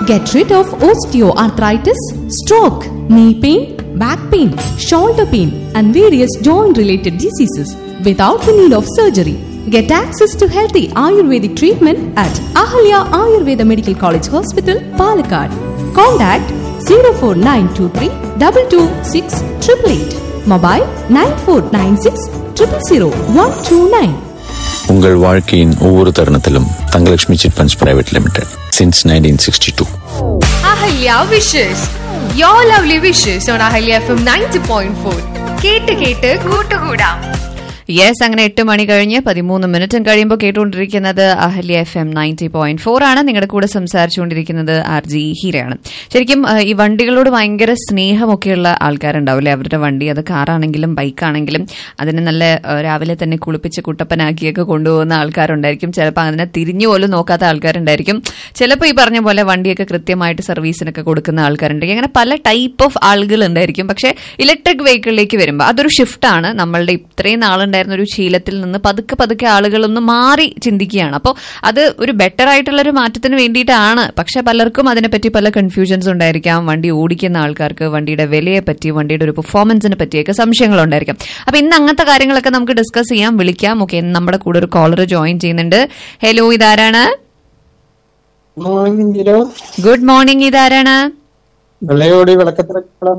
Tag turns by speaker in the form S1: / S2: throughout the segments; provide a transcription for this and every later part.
S1: Get rid of osteoarthritis, stroke, knee pain, back pain, shoulder pain, and various joint related diseases without the need of surgery. Get access to healthy Ayurvedic treatment at Ahalya Ayurveda Medical College Hospital, Palakkad. Contact 04923 226 888. Mobile 9496 000 129.
S2: உங்கள் வாழ்க்கையின் ஒவ்வொரு தருணத்திலும் Thangalakshmi chit funds private limited since nineteen sixty two
S3: Ahalya wishes your lovely wishes on Ahalya F M ninety point four കേട്ട് കേട്ട് കൂട്ടുകൂടാം
S4: yes അങ്ങനെ എട്ട് മണി കഴിഞ്ഞ് പതിമൂന്ന് മിനിറ്റും കഴിയുമ്പോൾ കേട്ടുകൊണ്ടിരിക്കുന്നത് Ahalya F M ninety point four ആണ് നിങ്ങളുടെ കൂടെ സംസാരിച്ചുകൊണ്ടിരിക്കുന്നത് ആർ ജി ഹീരയാണ് ശരിക്കും ആ, ഈ വണ്ടികളോട് ഭയങ്കര സ്നേഹമൊക്കെയുള്ള ആൾക്കാരുണ്ടാവില്ലേ അവരുടെ വണ്ടി അത് കാറാണെങ്കിലും ബൈക്കാണെങ്കിലും അതിനെ നല്ല ആ, രാവിലെ തന്നെ കുളിപ്പിച്ച് കുട്ടപ്പനാക്കിയൊക്കെ കൊണ്ടുപോകുന്ന ആൾക്കാരുണ്ടായിരിക്കും ചിലപ്പോൾ അതിനെ തിരിഞ്ഞു പോലും നോക്കാത്ത ആൾക്കാരുണ്ടായിരിക്കും ചിലപ്പോൾ ഈ പറഞ്ഞ പോലെ വണ്ടിയൊക്കെ കൃത്യമായിട്ട് സർവീസിനൊക്കെ കൊടുക്കുന്ന ആൾക്കാരുണ്ടായിരിക്കും അങ്ങനെ പല ടൈപ്പ് ഓഫ് ആളുകൾ ഉണ്ടായിരിക്കും പക്ഷേ ഇലക്ട്രിക് വെഹിക്കിളിലേക്ക് വരുമ്പോൾ അതൊരു ഷിഫ്റ്റാണ് നമ്മളുടെ ഇത്രയും നാളുണ്ടായിരുന്ന ഒരു ശീലത്തിൽ നിന്ന് പതുക്കെ പതുക്കെ ആളുകളൊന്ന് മാറി ചിന്തിക്കുകയാണ് അപ്പോൾ അത് ഒരു ബെറ്റർ ആയിട്ടുള്ള ഒരു മാറ്റത്തിന് വേണ്ടിയിട്ടാണ് പക്ഷെ പലർക്കും അതിനെപ്പറ്റി പല കൺഫ്യൂഷൻസ് ഉണ്ടായിരിക്കാം വണ്ടി ഓടിക്കുന്ന ആൾക്കാർക്ക് വണ്ടിയുടെ വിലയെ പറ്റി വണ്ടിയുടെ ഒരു പെർഫോമൻസിനെ പറ്റിയൊക്കെ സംശയങ്ങൾ ഉണ്ടായിരിക്കാം അപ്പൊ ഇന്ന് അങ്ങനത്തെ കാര്യങ്ങളൊക്കെ നമുക്ക് ഡിസ്കസ് ചെയ്യാം വിളിക്കാം ഓക്കെ നമ്മുടെ കൂടെ ഒരു കോളർ ജോയിൻ ചെയ്യുന്നുണ്ട് ഹലോ ഇതാരാണ്
S5: മോർണിംഗിലോ
S4: ഗുഡ് മോർണിംഗ് ഇതാരാണ്
S5: വെള്ളയോടി വിളക്കത്തിരക്കളം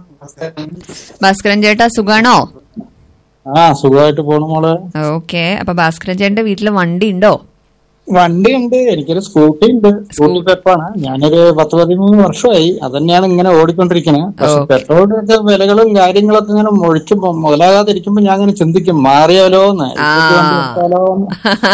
S4: ഭാസ്കരൻ ചേട്ടാ സുഖാണോ
S5: ആ സുഖമായിട്ട് പോണു മോള്
S4: ഓക്കെ അപ്പൊ ഭാസ്കരൻ ചേട്ടന്റെ വീട്ടിൽ വണ്ടി ഉണ്ടോ
S5: വണ്ടി ഉണ്ട് എനിക്കൊരു സ്കൂട്ടി ഉണ്ട് സ്കൂട്ടി പെപ്പാണ് ഞാനൊരു പത്ത് പതിമൂന്ന് വർഷമായി അതന്നെയാണ് ഇങ്ങനെ ഓടിക്കൊണ്ടിരിക്കുന്നത് പക്ഷെ
S4: Okay.
S5: പെട്രോളിന്റെ ഒക്കെ വിലകളും കാര്യങ്ങളൊക്കെ ഇങ്ങനെ മുഴിച്ച് മു- മുതലാകാതിരിക്കുമ്പോ ഞാൻ ഇങ്ങനെ ചിന്തിക്കും മാറിയാലോ എന്ന്
S4: ആ.
S5: ഇലക്ട്രിക് വണ്ടി എടുത്താലോ എന്ന്.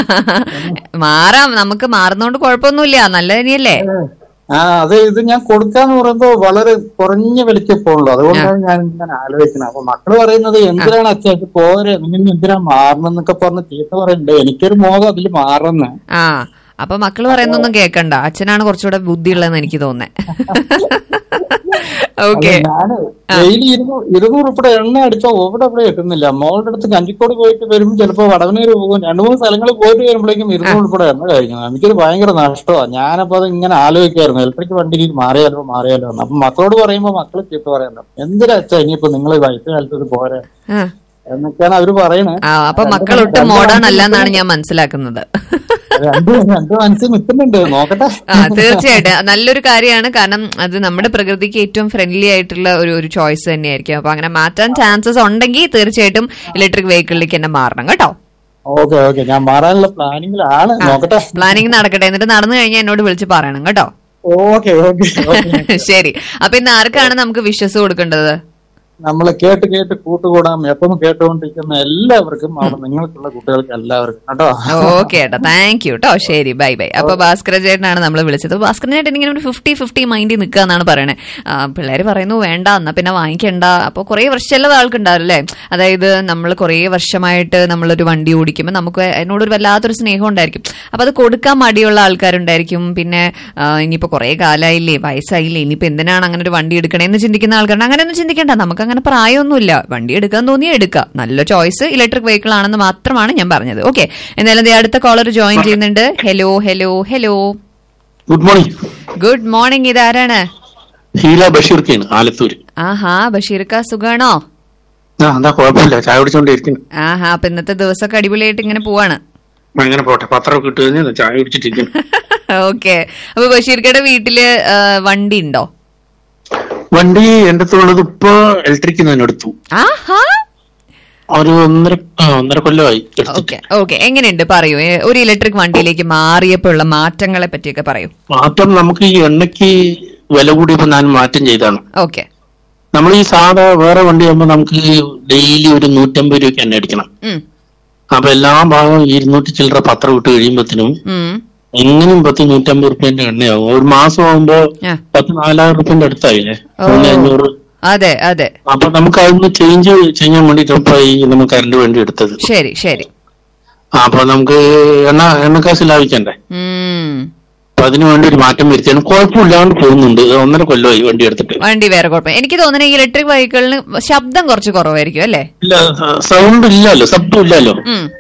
S4: മാറാം നമുക്ക് മാറുന്നോണ്ട് കുഴപ്പമൊന്നുമില്ല നല്ല തന്നെയല്ലേ
S5: ആ അത് ഇത് ഞാൻ കൊടുക്കാന്ന് പറയുമ്പോ വളരെ കുറഞ്ഞ വിലയ്ക്ക് പോകുള്ളൂ അതുകൊണ്ടാണ് ഞാൻ ഇങ്ങനെ ആലോചിക്കുന്നത് അപ്പൊ മക്കള് പറയുന്നത് എന്തിനാണ് അത്യാവശ്യം പോരെ നിങ്ങൾ എന്തിനാ മാറണം എന്നൊക്കെ പറഞ്ഞ് ചീത്ത പറയുന്നുണ്ട് എനിക്കൊരു മോഹം അതിൽ മാറുന്നേ
S4: ആ അപ്പൊ മക്കള് പറയുന്നൊന്നും കേക്കണ്ട അച്ഛനാണ് കുറച്ചുകൂടെ ബുദ്ധിയുള്ളതെന്ന് എനിക്ക് തോന്നുന്നേ ഓക്കെ
S5: ഞാന് ഡെയിലി ഇരുന്നൂറ് ഇരുന്നൂറ് ഉൾപ്പെടെ എണ്ണ അടിച്ചാൽ ഇവിടെ അവിടെ എത്തുന്നില്ല മോളുടെ അടുത്ത് കഞ്ചിക്കോട് പോയിട്ട് വരുമ്പോൾ ചിലപ്പോ വടവനൂര് പോകും രണ്ടു മൂന്ന് സ്ഥലങ്ങളിൽ പോയിട്ട് വരുമ്പോഴേക്കും ഇരുന്നൂറ് ഉൾപ്പെടെ എണ്ണ കഴിഞ്ഞു എനിക്കൊരു ഭയങ്കര നഷ്ടമാണ് ഞാനപ്പോ അത് ഇങ്ങനെ ആലോചിക്കായിരുന്നു ഇലക്ട്രിക് വണ്ടിയിൽ മാറിയാലോ മാറിയാലോ എന്ന് അപ്പൊ മക്കളോട് പറയുമ്പോ മക്കള് ചീത്ത പറയണ്ട എന്തിനാ അച്ഛാ ഇനിയിപ്പോ നിങ്ങൾ വയസ്സുകാലത്ത് ഇത് പോരെ എന്നൊക്കെയാണ് അവര് പറയണേ
S4: ആ അപ്പൊ മക്കൾ ഒട്ടും മോഡേൺ അല്ല എന്നാണ് ഞാൻ മനസ്സിലാക്കുന്നത്
S5: രണ്ടു രണ്ടു മനസ്സിൽ നിൽക്കുന്നുണ്ട് നോക്കട്ടെ
S4: ആ തീർച്ചയായിട്ടും നല്ലൊരു കാര്യമാണ് കാരണം അത് നമ്മുടെ പ്രകൃതിക്ക് ഏറ്റവും ഫ്രണ്ട്ലി ആയിട്ടുള്ള ഒരു ഒരു ചോയ്സ് തന്നെയായിരിക്കും അപ്പൊ അങ്ങനെ മാറ്റാൻ ചാൻസസ് ഉണ്ടെങ്കിൽ തീർച്ചയായിട്ടും ഇലക്ട്രിക് വെഹിക്കിളിലേക്ക് തന്നെ മാറണം കേട്ടോ
S5: ഓക്കെ ഓക്കെ ഞാൻ മാറാനുള്ള പ്ലാനിങ്ങിലാണ് നോക്കട്ടെ
S4: പ്ലാനിങ് നടക്കട്ടെ എന്നിട്ട് നടന്നു കഴിഞ്ഞാൽ എന്നോട് വിളിച്ച് പറയണം കേട്ടോ
S5: ഓക്കെ ഓക്കെ ഓക്കെ
S4: ശരി അപ്പൊ ഇന്ന് ആർക്കാണ് നമുക്ക് വിശ്വസ് കൊടുക്കേണ്ടത്
S5: നമ്മളെ കേട്ട് കേട്ട് കൂട്ടുകൂടാം എപ്പം കേട്ടുകൊണ്ടിരിക്കുന്ന എല്ലാവർക്കും അവിടെ നിങ്ങൾക്കുള്ള കുട്ടികൾക്ക് എല്ലാവർക്കും കേട്ടോ
S4: ഓക്കെ ഏട്ടാ താങ്ക് യു കേട്ടോ ശരി ബൈ ബൈ അപ്പൊ ഭാസ്കര ചേട്ടനാണ് നമ്മൾ വിളിച്ചത് ഭാസ്കരൻ ചേട്ടൻ ഇങ്ങനെ ഒരു ഫിഫ്റ്റി ഫിഫ്റ്റി മൈൻഡിൽ നിൽക്കുക എന്നാണ് പറയണത് പിള്ളേർ പറയുന്നു വേണ്ട എന്നാ പിന്നെ വാങ്ങിക്കണ്ട അപ്പൊ കുറെ വർഷം ചില ആൾക്കുണ്ടാവില്ലേ അതായത് നമ്മൾ കുറെ വർഷമായിട്ട് നമ്മളൊരു വണ്ടി ഓടിക്കുമ്പോൾ നമുക്ക് അതിനോടൊരു വല്ലാത്തൊരു സ്നേഹം ഉണ്ടായിരിക്കും അപ്പൊ അത് കൊടുക്കാൻ മടിയുള്ള ആൾക്കാരുണ്ടായിരിക്കും പിന്നെ ആ, ഇനിയിപ്പോ കുറെ കാലായില്ലേ വയസ്സായില്ലേ ഇനിയിപ്പോ എന്തിനാണ് അങ്ങനെ ഒരു വണ്ടി എടുക്കണേന്ന് ചിന്തിക്കുന്ന ആൾക്കാരുണ്ട് അങ്ങനെയൊന്നും ചിന്തിക്കണ്ട നമുക്ക് അങ്ങനെ പ്രായമൊന്നുമില്ല വണ്ടി എടുക്കാൻ തോന്നിയാൽ എടുക്കാം നല്ല ചോയ്സ് ഇലക്ട്രിക് വെഹിക്കിൾ ആണെന്ന് മാത്രമാണ് ഞാൻ പറഞ്ഞത് ഓക്കെ എന്തായാലും ദേ അടുത്ത കോളർ ജോയിൻ ചെയ്യുന്നുണ്ട് hello hello hello
S6: good morning
S4: good morning ഇതാരാണ്
S6: ഹീല ബഷീർക്കാണ് ആലത്തൂര്
S4: ആഹാ ബഷീർക്ക സുഖാണോ
S6: ആ എന്താ കുഴപ്പമില്ല ചായ കുടിച്ചോണ്ടിരിക്കുന്നു
S4: ആഹാ അപ്പൊ ഇന്നത്തെ ദിവസമൊക്കെ അടിപൊളിയായിട്ട് ഇങ്ങനെ പോവാണ്
S6: അങ്ങനെ പോട്ടെ പത്രമൊക്കെ ഇട്ട് കഴിഞ്ഞാൽ ചായ കുടിച്ചിട്ടിരിക്കുന്നു
S4: ഓക്കെ അപ്പൊ ബഷീർക്കയുടെ വീട്ടില് ആ, വണ്ടി ഉണ്ടോ
S6: വണ്ടി എന്റെ അടുത്തുള്ളത് ഇപ്പൊ ഇലക്ട്രിക് തന്നെ എടുത്തു
S4: ആഹാ
S6: ഒരു ഒന്നര ആ, ഒന്നര കൊല്ലമായി എടുത്തിട്ട്
S4: ഓക്കെ ഓക്കെ എങ്ങനെയുണ്ട് പറയൂ ഏ, ഒരു ഇലക്ട്രിക് വണ്ടിയിലേക്ക് മാറിയപ്പോഴുള്ള മാറ്റങ്ങളെ പറ്റിയൊക്കെ പറയൂ
S6: മാറ്റം നമുക്ക് ഈ എണ്ണയ്ക്ക് വില കൂടിയപ്പോ ഞാൻ മാറ്റം ചെയ്താണ്
S4: ഓക്കെ
S6: നമ്മൾ ഈ സാധാ വേറെ വണ്ടി ആകുമ്പോൾ നമുക്ക് ഡെയിലി ഒരു നൂറ്റമ്പത് രൂപയ്ക്ക് എണ്ണ അടിക്കണം
S4: ഉം
S6: അപ്പൊ എല്ലാ ഭാഗവും ഇരുന്നൂറ്റി ചില്ലറ പത്രം ഇട്ട് കഴിയുമ്പത്തിനും
S4: ഉം
S6: എങ്ങനെയും പത്ത് നൂറ്റമ്പത് റുപ്യന്റെ എണ്ണയാവും ഒരു മാസം ആകുമ്പോ
S4: ആ.
S6: പത്ത് നാലായിരം റുപ്യന്റെ അടുത്തായില്ലേ
S4: ഓ.
S6: മൂന്ന് അഞ്ഞൂറ്
S4: അതെ അതെ
S6: അപ്പൊ നമുക്ക് അതൊന്ന് ചേഞ്ച് ചെയ്യാൻ വേണ്ടിട്ട് ഇപ്പൊ ഈ നമുക്ക് കറണ്ട് വേണ്ടി എടുത്തത്
S4: ശരി ശരി
S6: അപ്പൊ നമുക്ക് എണ്ണ എണ്ണക്കാശ് ലാഭിക്കണ്ടേ
S4: ഉം
S6: അപ്പൊ അതിനു വേണ്ടി ഒരു മാറ്റം വരുത്തിയാണ് കുഴപ്പമില്ലാണ്ട് പോകുന്നുണ്ട് ഒന്നര കൊല്ലമായി വണ്ടി എടുത്തിട്ട്
S4: വണ്ടി വേറെ കുഴപ്പം എനിക്ക് തോന്നുന്നത് ഈ ഇലക്ട്രിക് വെഹിക്കിളിന് ശബ്ദം കുറച്ച് കുറവായിരിക്കും അല്ലേ
S6: ഇല്ല സൗണ്ട് ഇല്ലല്ലോ ശബ്ദം ഇല്ലല്ലോ
S4: ഉം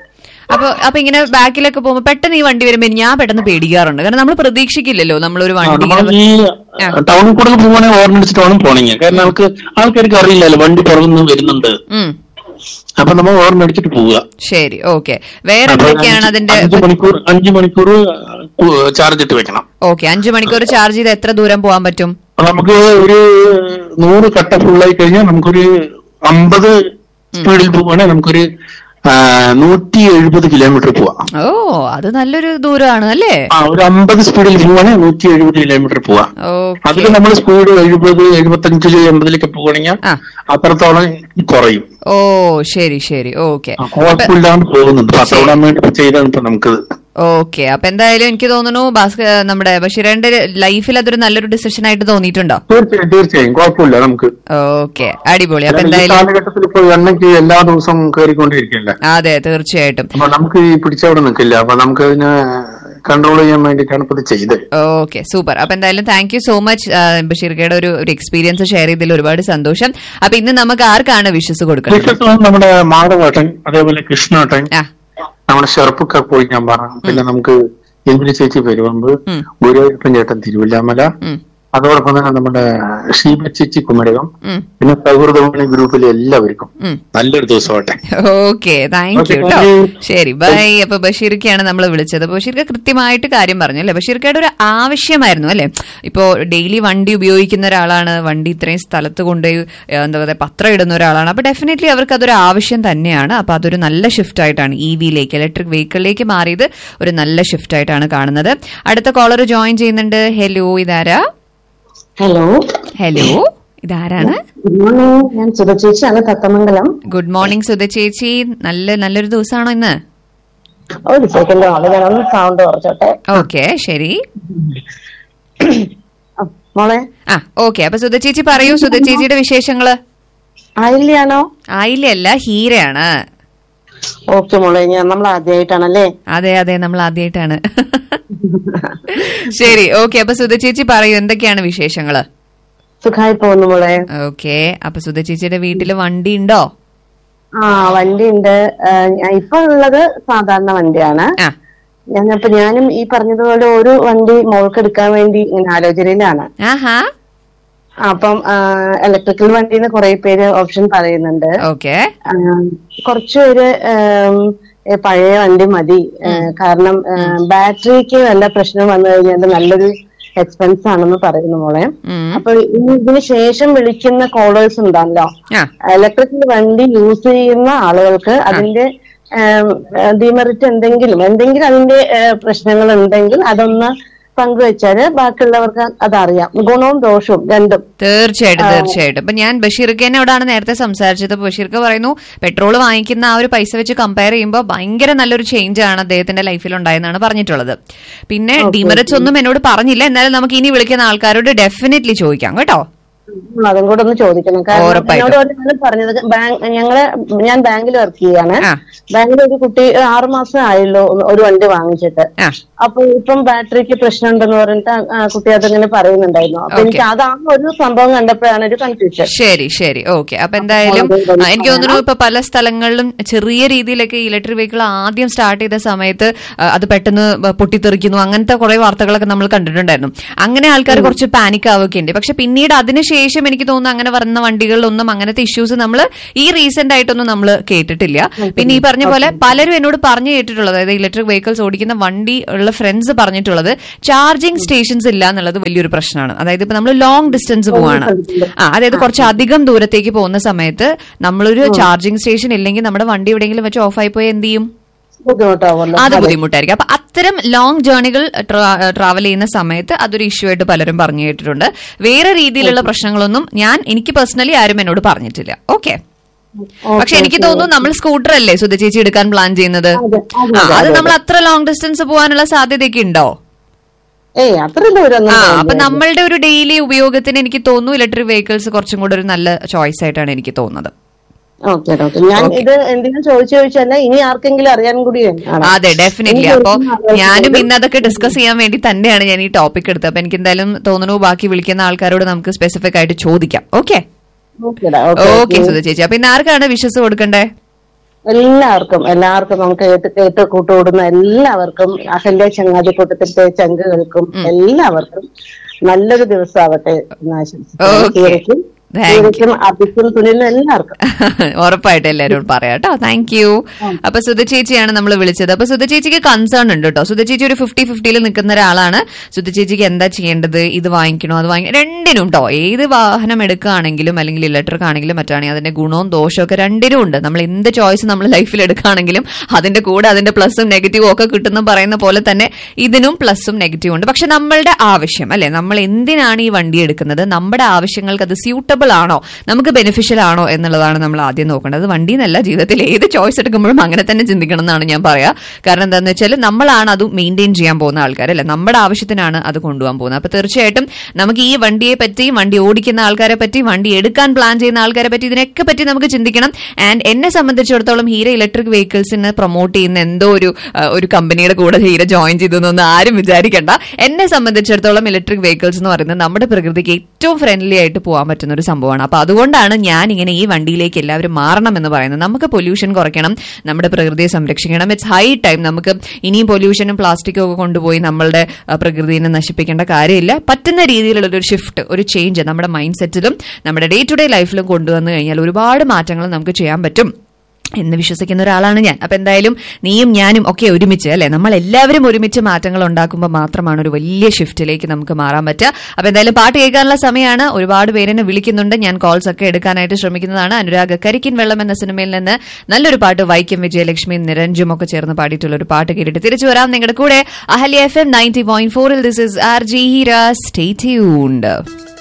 S4: അപ്പൊ അപ്പൊ ഇങ്ങനെ ബാക്കിലൊക്കെ പോകുമ്പോ പെട്ടെന്ന് ഈ വണ്ടി വരുമ്പോ ഞാൻ പെട്ടെന്ന് പേടിക്കാറുണ്ട് കാരണം നമ്മൾ പ്രതീക്ഷിക്കില്ലല്ലോ നമ്മളൊരു
S6: ആ,
S4: വണ്ടി
S6: നമ്മൾ
S4: ഇങ്ങനെ-
S6: ഈ
S4: ആ.
S6: ടൗണിൽ കൂടെ പോവാണെങ്കിൽ ഓർമ്മ അടിച്ചിട്ട് വേണം പോണെങ്കിൽ കാരണം നമുക്ക് ആൾക്കാർക്ക് അറിയില്ലല്ലോ വണ്ടി പുറത്തുനിന്ന് വരുന്നുണ്ട്
S4: ഉം
S6: അപ്പൊ നമ്മൾ ഓർമ്മ അടിച്ചിട്ട് പോവുക
S4: ശരി ഓക്കെ വേറെ
S6: അപ്പൊ
S4: എന്തൊക്കെയാണ്
S6: അഞ്ച്
S4: അതിന്റെ
S6: അഞ്ച് മണിക്കൂർ അഞ്ച് മണിക്കൂർ ചാർജ് ഇട്ട് വെക്കണം
S4: ഓക്കെ അഞ്ചു മണിക്കൂർ ചാർജ് ചെയ്ത് എത്ര ദൂരം പോകാൻ പറ്റും
S6: അപ്പൊ നമുക്ക് ഒരു നൂറ് കട്ട ഫുള്ളായി കഴിഞ്ഞാൽ നമുക്കൊരു അമ്പത് സ്പീഡിൽ പോവുകയാണെങ്കിൽ നമുക്കൊരു ആ, നൂറ്റി എഴുപത് കിലോമീറ്റർ പോവാം
S4: ഓ അത് നല്ലൊരു ദൂരമാണ് അല്ലേ
S6: ആ ഒരു അമ്പത് സ്പീഡിൽ പോവുകയാണെങ്കിൽ നൂറ്റി എഴുപത് കിലോമീറ്റർ പോവാം അതിൽ
S4: ഓക്കെ
S6: നമ്മൾ സ്പീഡ് എഴുപത് എഴുപത്തഞ്ചില് എൺപതിലൊക്കെ പോവുകയാണെങ്കിൽ
S4: ആ.
S6: അത്രത്തോളം കുറയും
S4: ഓ ശരി ശരി ഓക്കെ
S6: ആ, കുഴപ്പമില്ലാണ്ട് പോകുന്നുണ്ട് അപ്പൊ അതോടാൻ വേണ്ടി ഇപ്പൊ ചെയ്താണ് ഇപ്പൊ നമുക്ക്
S4: ഓക്കെ അപ്പൊ എന്തായാലും എനിക്ക് തോന്നുന്നു ഭാസ്കർ നമ്മുടെ ബഷീറിന്റെ ലൈഫിൽ അതൊരു നല്ലൊരു ഡിസിഷൻ ആയിട്ട് തോന്നിയിട്ടുണ്ടോ
S6: തീർച്ചയായും തീർച്ചയായും കുഴപ്പമില്ല നമുക്ക്
S4: ഓക്കെ അടിപൊളി അപ്പൊ
S6: ഈ
S4: എന്തായാലും
S6: കാലഘട്ടത്തിൽ ഇപ്പൊ എണ്ണയ്ക്ക് എല്ലാ ദിവസവും കയറിക്കൊണ്ടിരിക്കുകയല്ലേ
S4: അതെ തീർച്ചയായിട്ടും
S6: അപ്പൊ നമുക്ക് ഈ പിടിച്ചവിടെ നിൽക്കില്ല അപ്പൊ നമുക്ക് അതിനെ കൺട്രോൾ ചെയ്യാൻ വേണ്ടിയിട്ടാണ് ഇപ്പൊ ഇത് ചെയ്തത്
S4: ഓക്കെ സൂപ്പർ അപ്പൊ എന്തായാലും താങ്ക് യു സോ മച്ച് ബഷീർക്കയുടെ ഒരു ഒരു എക്സ്പീരിയൻസ് ഷെയർ ചെയ്തതിൽ ഒരുപാട് സന്തോഷം അപ്പൊ ഇന്ന് നമുക്ക് ആർക്കാണ് വിഷസ് കൊടുക്കുന്നത്
S6: വിശേഷം നമ്മുടെ മാധവേട്ടൻ അതേപോലെ കൃഷ്ണേട്ടൻ
S4: ആ
S6: നമ്മുടെ ഷെർപ്പൊക്കെ പോയി ഞാൻ പറഞ്ഞു പിന്നെ നമുക്ക് ഇന്ദിര ചേച്ചി പെരുവമ്പ്
S4: ഉം.
S6: ഗുരുവായൂരപ്പൻ ചേട്ടൻ തിരുവല്ലാമല
S4: ഉം,
S6: അതോടൊപ്പം തന്നെ നമ്മുടെ ഷീബ ചേച്ചി കുമരകം
S4: ഉം,
S6: പിന്നെ സൗഹൃദവാണി ഗ്രൂപ്പിലെ എല്ലാവർക്കും
S4: ഉം.
S6: നല്ലൊരു ദിവസമാവട്ടെ
S4: okay thank
S6: Okay,
S4: you
S6: thank
S4: കേട്ടോ
S6: you.
S4: ശരി ബൈ അപ്പൊ ബഷീർക്കാണ് നമ്മൾ വിളിച്ചത് അപ്പൊ ബഷീർക്ക് കൃത്യമായിട്ട് കാര്യം പറഞ്ഞു അല്ലെ ബഷീർക്കയുടെ ഒരു ആവശ്യമായിരുന്നു അല്ലെ ഇപ്പോ ഡെയിലി വണ്ടി ഉപയോഗിക്കുന്ന ഒരാളാണ് വണ്ടി ഇത്രയും സ്ഥലത്ത് കൊണ്ടുപോയി ഏഹ്, എന്താ പറയുക പത്രം ഇടുന്ന ഒരാളാണ് അപ്പൊ ഡെഫിനറ്റ്ലി അവർക്ക് അതൊരു ആവശ്യം തന്നെയാണ് അപ്പൊ അതൊരു നല്ല ഷിഫ്റ്റ് ആയിട്ടാണ് ഇ വിയിലേക്ക് ഇലക്ട്രിക് വെഹിക്കിളിലേക്ക് മാറിയത് ഒരു നല്ല ഷിഫ്റ്റ് ആയിട്ടാണ് കാണുന്നത് അടുത്ത കോളർ ജോയിൻ ചെയ്യുന്നുണ്ട് ഹലോ ഇതാരാ
S7: ഹലോ
S4: ഹലോ ഇതാരാണ്
S7: ഗുഡ് മോർണിംഗ് ഞാൻ സുധ ചേച്ചിയാണ് തത്തമംഗലം
S4: ഗുഡ് മോർണിംഗ് സുധ ചേച്ചി നല്ല നല്ലൊരു ദിവസമാണോ ഇന്ന്
S7: ഒരു സെക്കൻഡ് മോളെ ഞാൻ ഒന്ന് സൗണ്ട് കുറച്ചോട്ടെ
S4: ഓക്കെ ശരി
S7: ആ, മോളെ
S4: ആ ഓക്കെ അപ്പൊ സുധ ചേച്ചി പറയൂ സുധ ചേച്ചിയുടെ വിശേഷങ്ങള്
S7: ആയില്ലയാണോ
S4: ആയില്ലല്ല ഹീരയാണ്
S7: ഓക്കെ മോളെ ഞാൻ നമ്മൾ ആദ്യമായിട്ടാണല്ലേ
S4: അതെ അതെ നമ്മൾ ആദ്യമായിട്ടാണ് ശരി ഓക്കെ അപ്പൊ സുധ ചേച്ചി പറയൂ എന്തൊക്കെയാണ് വിശേഷങ്ങള്
S7: സുഖമായി പോകുന്നു മോളെ
S4: ഓക്കെ അപ്പൊ സുധ ചേച്ചിയുടെ വീട്ടില് വണ്ടി ഉണ്ടോ
S7: ആ വണ്ടി ഉണ്ട് ഇപ്പൊ ഉള്ളത് സാധാരണ വണ്ടിയാണ്
S4: ആ
S7: ഞാനപ്പൊ ഞാനും ഈ പറഞ്ഞതുപോലെ ഒരു വണ്ടി മോൾക്ക് എടുക്കാൻ വേണ്ടി ഇങ്ങനെ ആലോചനയിലാണ്
S4: ആഹാ
S7: അപ്പം ഇലക്ട്രിക്കൽ വണ്ടിന്ന് കുറെ പേര് ഓപ്ഷൻ പറയുന്നുണ്ട്
S4: ഓക്കെ
S7: ആ, കുറച്ചൊരു ഏം, ഏ, പഴയ വണ്ടി മതി ഏ, കാരണം ഏ, ബാറ്ററിക്ക് വല്ല പ്രശ്നം വന്നു കഴിഞ്ഞാൽ അത് നല്ലൊരു എക്സ്പെൻസ് ആണെന്ന് പറയുന്നു മോളെ
S4: ഉം.
S7: അപ്പൊ ഇനി ഇതിന് ശേഷം വിളിക്കുന്ന കോളേഴ്സ് ഉണ്ടല്ലോ
S4: ആ
S7: ഇലക്ട്രിക്കൽ വണ്ടി യൂസ് ചെയ്യുന്ന ആളുകൾക്ക് അതിന്റെ ഡിമെറിറ്റ് എന്തെങ്കിലും എന്തെങ്കിലും അതിന്റെ പ്രശ്നങ്ങൾ ഉണ്ടെങ്കിൽ അതൊന്ന് പങ്കുവെച്ചാല് ബാക്കിയുള്ളവർക്ക് അതറിയാം ഗുണവും ദോഷവും രണ്ടും
S4: തീർച്ചയായിട്ടും തീർച്ചയായിട്ടും ഇപ്പൊ ഞാൻ ബഷീർഖേനോടാണ് നേരത്തെ സംസാരിച്ചത് അപ്പൊ ബഷീർക്ക് പറയുന്നു പെട്രോൾ വാങ്ങിക്കുന്ന ആ ഒരു പൈസ വെച്ച് കമ്പയർ ചെയ്യുമ്പോൾ ഭയങ്കര നല്ലൊരു ചേഞ്ച് ആണ് അദ്ദേഹത്തിന്റെ ലൈഫിൽ ഉണ്ടായെന്നാണ് പറഞ്ഞിട്ടുള്ളത് പിന്നെ ഡിമെറിറ്റ്സ് ഒന്നും എന്നോട് പറഞ്ഞില്ല എന്നാലും നമുക്ക് ഇനി വിളിക്കുന്ന ആൾക്കാരോട് ഡെഫിനറ്റ്ലി ചോദിക്കാം കേട്ടോ
S7: ഉം, അതും കൂടെ ഒന്ന് ചോദിക്കണം കാരണം
S4: ഉറപ്പായിട്ടും.
S7: എന്നോട് ഒരാള് പറഞ്ഞത് ബാങ്ക് ഞങ്ങള് ഞാൻ ബാങ്കിൽ വർക്ക് ചെയ്യാണ്
S4: ആ.
S7: ബാങ്കിൽ ഒരു കുട്ടി ആറു മാസം ആയല്ലോ ഒന്ന് ഒരു വണ്ടി വാങ്ങിച്ചിട്ട്
S4: ആ
S7: അപ്പൊ ഇപ്പം ബാറ്ററിക്ക് പ്രശ്നമുണ്ടെന്ന് പറഞ്ഞിട്ട് ആ- ആ കുട്ടി അതിങ്ങനെ പറയുന്നുണ്ടായിരുന്നു അപ്പൊ
S4: Okay.
S7: എനിക്ക് അത് ആ ഒരു സംഭവം കണ്ടപ്പോഴാണ് ഒരു കൺഫ്യൂഷൻ
S4: ശരി ശരി ഓക്കെ അപ്പൊ എന്തായാലും ആ, എനിക്ക് തോന്നുന്നു ഇപ്പൊ പല സ്ഥലങ്ങളിലും ചെറിയ രീതിയിലൊക്കെ ഇലക്ട്രിക് വെഹിക്കിൾ ആദ്യം സ്റ്റാർട്ട് ചെയ്ത സമയത്ത് ആ, അത് പെട്ടെന്ന് പൊട്ടിത്തെറിക്കുന്നു അങ്ങനത്തെ കുറെ വാർത്തകളൊക്കെ നമ്മൾ കണ്ടിട്ടുണ്ടായിരുന്നു അങ്ങനെ ആൾക്കാർ കുറച്ച് പാനിക് ആവുകയൊക്കെ ഉണ്ട് പക്ഷെ പിന്നീട് അതിനുശേഷം എനിക്ക് തോന്നുന്നു അങ്ങനെ വരുന്ന വണ്ടികളിലൊന്നും അങ്ങനത്തെ ഇഷ്യൂസ് നമ്മൾ ഈ റീസെന്റ് ആയിട്ടൊന്നും നമ്മൾ കേട്ടിട്ടില്ല പിന്നെ ഈ പറഞ്ഞ പോലെ പലരും എന്നോട് പറഞ്ഞു കേട്ടിട്ടുള്ളത് അതായത് ഇലക്ട്രിക് വെഹിക്കിൾസ് ഓടിക്കുന്ന വണ്ടി ഉള്ള ഫ്രണ്ട്സ് പറഞ്ഞിട്ടുള്ളത് ചാർജിങ് സ്റ്റേഷൻസ് ഇല്ല എന്നുള്ളത് വലിയൊരു പ്രശ്നമാണ് അതായത് ഇപ്പൊ നമ്മൾ ലോങ് ഡിസ്റ്റൻസ് പോവാണ് ആ അതായത് കുറച്ച് അധികം ദൂരത്തേക്ക് പോകുന്ന സമയത്ത് നമ്മളൊരു ചാർജിങ് സ്റ്റേഷൻ ഇല്ലെങ്കിൽ നമ്മുടെ വണ്ടി എവിടെയെങ്കിലും വെച്ച് ഓഫായി പോയി എന്ത് ചെയ്യും
S7: ബുദ്ധിമുട്ടാവുമല്ലോ
S4: അത് ബുദ്ധിമുട്ടായിരിക്കും അപ്പൊ അത്തരം ലോങ് ജേർണികൾ ട്രാവൽ ചെയ്യുന്ന സമയത്ത് അതൊരു ഇഷ്യൂ ആയിട്ട് പലരും പറഞ്ഞു കേട്ടിട്ടുണ്ട് വേറെ രീതിയിലുള്ള പ്രശ്നങ്ങളൊന്നും ഞാൻ എനിക്ക് പേഴ്സണലി ആരും എന്നോട് പറഞ്ഞിട്ടില്ല ഓക്കെ പക്ഷെ എനിക്ക് തോന്നുന്നു നമ്മൾ സ്കൂട്ടർ അല്ലേ സുധ ചേച്ചി എടുക്കാൻ പ്ലാൻ ചെയ്യുന്നത്
S7: അതെ, അതെ,
S4: ആ,
S7: അതെ,
S4: അത്
S7: അതെ.
S4: നമ്മൾ അത്ര ലോങ് ഡിസ്റ്റൻസ് പോകാനുള്ള സാധ്യതയൊക്കെ ഉണ്ടോ
S7: ഏയ് അത്ര ദൂരം
S4: ആ അപ്പൊ നമ്മളുടെ ഒരു ഡെയിലി ഉപയോഗത്തിന് എനിക്ക് തോന്നുന്നു ഇലക്ട്രിക് വെഹിക്കിൾസ് കുറച്ചും കൂടെ ഒരു നല്ല ചോയ്സ് ആയിട്ടാണ് എനിക്ക് തോന്നുന്നത്
S7: ഓക്കെ ഓക്കെ ഞാൻ ഇത് എന്തിനും ചോദിച്ചു ചോദിച്ചല്ല ഇനി ആർക്കെങ്കിലും അറിയാൻ കൂടി ആണ്.
S4: അതെ ഡെഫിനറ്റ്ലി
S7: എനിക്ക്
S4: അപ്പൊ
S7: ഒന്നും അറിയാൻ
S4: ഞാനും
S7: പറ്റില്ല.
S4: ഇന്ന് അതൊക്കെ ഡിസ്കസ് ചെയ്യാൻ വേണ്ടി തന്നെയാണ് ഞാൻ ഈ ടോപ്പിക് എടുത്തത് അപ്പൊ എനിക്ക് എന്തായാലും തോന്നുന്നു ബാക്കി വിളിക്കുന്ന ആൾക്കാരോട് നമുക്ക് സ്പെസിഫിക് ആയിട്ട് ചോദിക്കാം ഓക്കെ
S7: ഓക്കെടാ, ഓക്കെ,
S4: ഓക്കെ
S7: ഓക്കെ.
S4: സുധ ചേച്ചി അപ്പൊ ഇന്ന് ആർക്കാണ് വിശ്വസ് കൊടുക്കണ്ടേ
S7: എല്ലാവർക്കും എല്ലാവർക്കും നമുക്ക് കേട്ട് കേട്ട് കൂട്ടുകൂടുന്ന എല്ലാവർക്കും അഹല്യ ചങ്ങാതിക്കൂട്ടത്തിലത്തെ ചങ്കുകൾക്കും എല്ലാവർക്കും നല്ലൊരു ദിവസം ആവട്ടെ എന്ന് ആശംസിക്കുന്നു
S4: Okay.
S7: ഹീറയ്ക്കും
S4: Thank
S7: ഹീറയ്ക്കും അഭിക്കും തുനിലും എല്ലാവർക്കും
S4: ഉറപ്പായിട്ട് എല്ലാവരും പറയാം കേട്ടോ താങ്ക് യു അപ്പൊ സുധ ചേച്ചിയാണ് നമ്മൾ വിളിച്ചത് അപ്പൊ സുധ ചേച്ചിക്ക് കൺസേൺ ഉണ്ട് കേട്ടോ സുധ ചേച്ചി ഒരു ഫിഫ്റ്റി ഫിഫ്റ്റിയിൽ നിൽക്കുന്ന ഒരാളാണ് സുധ ചേച്ചിക്ക് എന്താ ചെയ്യേണ്ടത് ഇത് വാങ്ങിക്കണോ അത് വാങ്ങി രണ്ടിനും കേട്ടോ ഏത് വാഹനം എടുക്കുകയാണെങ്കിലും അല്ലെങ്കിൽ ഇലക്ട്രിക് ആണെങ്കിലും മറ്റാണെങ്കിൽ അതിന്റെ ഗുണവും ദോഷവും ഒക്കെ രണ്ടിനും ഉണ്ട് നമ്മൾ എന്ത് ചോയ്സ് നമ്മൾ ലൈഫിൽ എടുക്കുകയാണെങ്കിലും അതിന്റെ കൂടെ അതിന്റെ പ്ലസും നെഗറ്റീവും ഒക്കെ കിട്ടുന്ന പറയുന്ന പോലെ തന്നെ ഇതിനും പ്ലസും നെഗറ്റീവും ഉണ്ട് പക്ഷെ നമ്മളുടെ ആവശ്യം അല്ലെ നമ്മൾ എന്തിനാണ് ഈ വണ്ടി എടുക്കുന്നത് നമ്മുടെ ആവശ്യങ്ങൾക്ക് അത് സ്യൂട്ടബിൾ ആണോ നമുക്ക് ബെനിഫിഷ്യൽ ആണോ എന്നുള്ളതാണ് നമ്മൾ ആദ്യം നോക്കേണ്ടത് വണ്ടി എന്നല്ല ജീവിതത്തിൽ ഏത് ചോയ്സ് എടുക്കുമ്പോഴും അങ്ങനെ തന്നെ ചിന്തിക്കണം എന്നാണ് ഞാൻ പറയാ കാരണം എന്താണെന്ന് വെച്ചാൽ നമ്മളാണ് അത് മെയിൻറ്റെയിൻ ചെയ്യാൻ പോകുന്ന ആൾക്കാർ അല്ലെ നമ്മുടെ ആവശ്യത്തിനാണ് അത് കൊണ്ടുപോകാൻ പോകുന്നത് അപ്പൊ തീർച്ചയായിട്ടും നമുക്ക് ഈ വണ്ടിയെ പറ്റി വണ്ടി ഓടിക്കുന്ന ആൾക്കാരെ പറ്റി വണ്ടി എടുക്കാൻ പ്ലാൻ ചെയ്യുന്ന ആൾക്കാരെ പറ്റി ഇതിനൊക്കെ പറ്റി നമുക്ക് ചിന്തിക്കണം ആൻഡ് എന്നെ സംബന്ധിച്ചിടത്തോളം ഹീര ഇലക്ട്രിക് വെഹിക്കിൾസിന് പ്രൊമോട്ട് ചെയ്യുന്ന എന്തോ ഒരു ആ, ഒരു കമ്പനിയുടെ കൂടെ ഹീര ജോയിൻ ചെയ്തെന്നൊന്നും ആരും വിചാരിക്കണ്ട എന്നെ സംബന്ധിച്ചിടത്തോളം ഇലക്ട്രിക് വെഹിക്കിൾസ് എന്ന് പറയുന്നത് നമ്മുടെ പ്രകൃതിക്ക് ഏറ്റവും ഫ്രണ്ട്ലി ആയിട്ട് പോകാൻ പറ്റുന്ന ഒരു സംഭവമാണ് അപ്പൊ അതുകൊണ്ടാണ് ഞാൻ ഇങ്ങനെ ഈ വണ്ടിയിലേക്ക് എല്ലാവരും മാറണം എന്ന് പറയുന്നത് നമുക്ക് പൊല്യൂഷൻ കുറയ്ക്കണം നമ്മുടെ പ്രകൃതിയെ സംരക്ഷിക്കണം ഇറ്റ്സ് ഹൈ ടൈം നമുക്ക് ഇനിയും പൊല്യൂഷനും പ്ലാസ്റ്റിക്കും ഒക്കെ കൊണ്ടുപോയി നമ്മളുടെ ആ, പ്രകൃതിയെ നശിപ്പിക്കേണ്ട കാര്യമില്ല പറ്റുന്ന രീതിയിലുള്ള ഒരു ഷിഫ്റ്റ് ഒരു ചേഞ്ച് നമ്മുടെ മൈൻഡ് സെറ്റിലും നമ്മുടെ ഡേ ടു ഡേ ലൈഫിലും കൊണ്ടുവന്നു കഴിഞ്ഞാൽ ഒരുപാട് മാറ്റങ്ങൾ നമുക്ക് ചെയ്യാൻ പറ്റും എന്ന് വിശ്വസിക്കുന്ന ഒരാളാണ് ഞാൻ അപ്പൊ എന്തായാലും നീയും ഞാനും ഒക്കെ ഒരുമിച്ച് അല്ലെ നമ്മൾ എല്ലാവരും ഒരുമിച്ച് മാറ്റങ്ങൾ ഉണ്ടാക്കുമ്പോൾ മാത്രമാണ് ഒരു വലിയ ഷിഫ്റ്റിലേക്ക് നമുക്ക് മാറാൻ പറ്റുക അപ്പൊ എന്തായാലും പാട്ട് കേൾക്കാനുള്ള സമയമാണ് ഒരുപാട് പേരെന്നെ വിളിക്കുന്നുണ്ട് ഞാൻ കോൾസ് ഒക്കെ എടുക്കാനായിട്ട് ശ്രമിക്കുന്നതാണ് അനുരാഗ് കരിക്കിൻ വെള്ളം എന്ന സിനിമയിൽ നിന്ന് നല്ലൊരു പാട്ട് വൈക്കം വിജയലക്ഷ്മി നിരഞ്ജും ഒക്കെ ചേർന്ന് പാടിയിട്ടുള്ള ഒരു പാട്ട് കേട്ടിട്ട് തിരിച്ചു വരാം നിങ്ങളുടെ കൂടെ Ahalya F M ninety point ഫോറിൽ this is R G Heera stay tuned